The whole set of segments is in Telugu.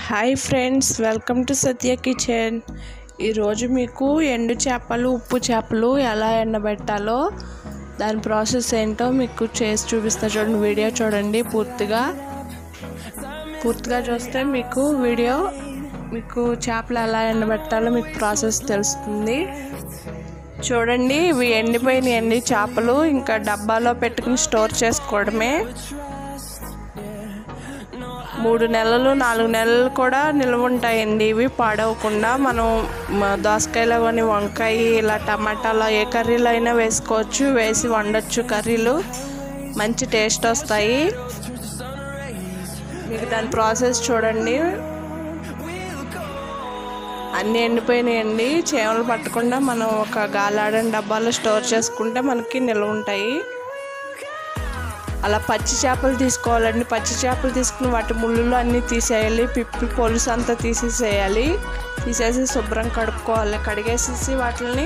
hi friends welcome to Satya kitchen ఈరోజు మీకు ఎండు చేపలు ఉప్పు చేపలు ఎలా ఎండబెట్టాలో దాని ప్రాసెస్ ఏంటో మీకు చేసి చూపిస్తా చూడండి వీడియో చూడండి పూర్తిగా పూర్తిగా చూస్తే మీకు వీడియో మీకు చేపలు ఎలా ఎండబెట్టాలో మీకు ప్రాసెస్ తెలుస్తుంది చూడండి ఇవి ఎండిపోయిన ఎండి చేపలు ఇంకా డబ్బాలో పెట్టుకుని స్టోర్ చేసుకోవడమే మూడు నెలలు నాలుగు నెలలు కూడా నిల్వ ఉంటాయండి ఇవి పాడవకుండా మనం మ- దోసకాయలో కానీ వంకాయ ఇలా టమాటాలో ఏ కర్రీలో అయినా వేసుకోవచ్చు వేసి వండొచ్చు కర్రీలు మంచి టేస్ట్ వస్తాయి మీకు దాని ప్రాసెస్ చూడండి అన్నీ ఎండిపోయినాయండి చేమలు పట్టకుండా మనం ఒక గాలాడని డబ్బాలో స్టోర్ చేసుకుంటే మనకి నిల్వ ఉంటాయి అలా పచ్చి చేపలు తీసుకోవాలండి పచ్చి చేపలు తీసుకుని వాటి ముళ్ళులు అన్నీ తీసేయాలి పిప్పి పొలుసు అంతా తీసేసేయాలి తీసేసి శుభ్రం కడుక్కోవాలి కడిగేసేసి వాటిని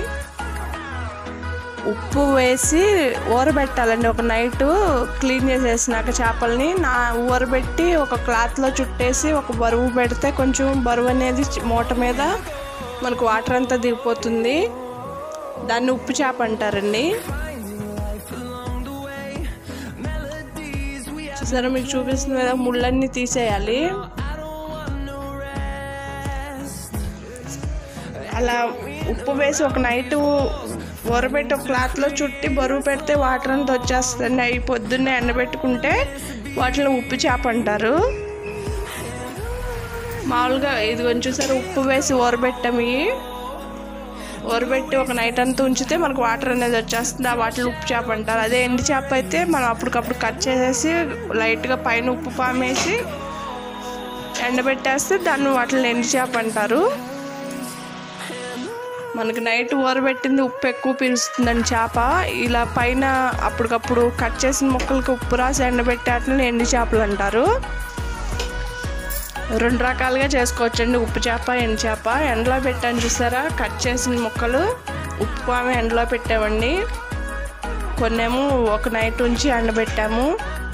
ఉప్పు వేసి ఊరబెట్టాలండి ఒక నైట్ క్లీన్ చేసేసినాక చేపల్ని నా ఊరబెట్టి ఒక క్లాత్లో చుట్టేసి ఒక బరువు పెడితే కొంచెం బరువు అనేది చి- మూట మీద మనకు వాటర్ అంతా దిగిపోతుంది దాన్ని ఉప్పు చేప అంటారండి చూసారా మీకు చూపిస్తుంది కదా ముళ్ళన్నీ తీసేయాలి అలా ఉప్పు వేసి ఒక నైట్ ఊరబెట్టి ఒక క్లాత్లో చుట్టి బరువు పెడితే వాటర్ అంతా వచ్చేస్తుంది అవి పొద్దున్నే ఎండబెట్టుకుంటే వాటిలో ఉప్పు చేప అంటారు మామూలుగా ఇది కొంచెం చూసారా ఉప్పు వేసి ఊరబెట్టాము ఇవి ఊరబెట్టి ఒక నైట్ అంతా ఉంచితే మనకు వాటర్ అనేది వచ్చేస్తుంది ఆ వాటిలో ఉప్పు చేప అంటారు అదే ఎండి చేప అయితే మనం అప్పటికప్పుడు కట్ చేసేసి లైట్గా పైన ఉప్పు పామేసి ఎండబెట్టేస్తే దాన్ని వాటిని ఎండి చేప అంటారు మనకి నైట్ ఊరబెట్టింది ఉప్పు ఎక్కువ పీలుస్తుందండి చేప ఇలా పైన అప్పటికప్పుడు కట్ చేసిన ముక్కలకి ఉప్పు రాసి ఎండబెట్టి వాటిని ఎండి చేపలు అంటారు రెండు రకాలుగా చేసుకోవచ్చండి ఉప్పు చేప ఎండు చేప ఎండలో పెట్టాను చూసారా కట్ చేసిన ముక్కలు ఉప్పు పాము ఎండలో పెట్టామండి కొన్నేమో ఒక నైట్ ఉంచి ఎండబెట్టాము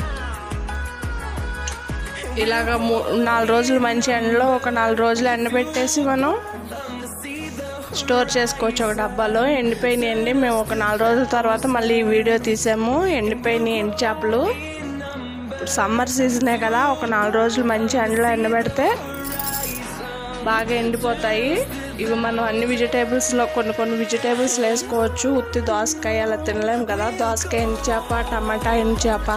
ఇలాగ మూ నాలుగు రోజులు మంచి ఎండలో ఒక నాలుగు రోజులు ఎండబెట్టేసి మనం స్టోర్ చేసుకోవచ్చు ఒక డబ్బాలో ఎండిపోయినాయండి మేము ఒక నాలుగు రోజుల తర్వాత మళ్ళీ ఈ వీడియో తీసాము ఎండిపోయినాయి ఎండు చేపలు ఇప్పుడు సమ్మర్ సీజనే కదా ఒక నాలుగు రోజులు మంచి ఎండలో ఎండబెడితే బాగా ఎండిపోతాయి ఇవి మనం అన్ని వెజిటేబుల్స్లో కొన్ని కొన్ని వెజిటేబుల్స్ వేసుకోవచ్చు ఉత్తి దోసకాయ అలా తినలేం కదా దోసకాయ ఎండు చేప టమాటా ఎండు చేప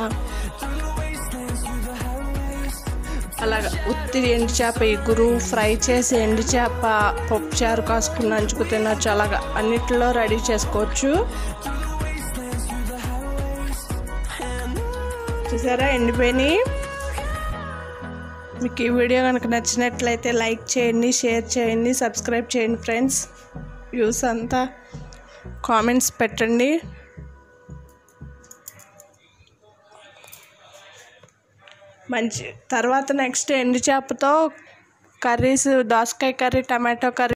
అలాగా ఉత్తి ఎండు చేప ఎగురు ఫ్రై చేసి ఎండు చేప పప్పు చారు కాసుకుని నంచుకు తినొచ్చు అలాగా అన్నిటిలో రెడీ చేసుకోవచ్చు చూసారా ఎండిపోయినాయి మీకు ఈ వీడియో కనుక నచ్చినట్లయితే లైక్ చేయండి షేర్ చేయండి సబ్స్క్రైబ్ చేయండి ఫ్రెండ్స్ వ్యూస్ అంతా కామెంట్స్ పెట్టండి మంచి తర్వాత నెక్స్ట్ ఎండు చేపతో కర్రీస్ దోసకాయ కర్రీ టమాటో కర్రీ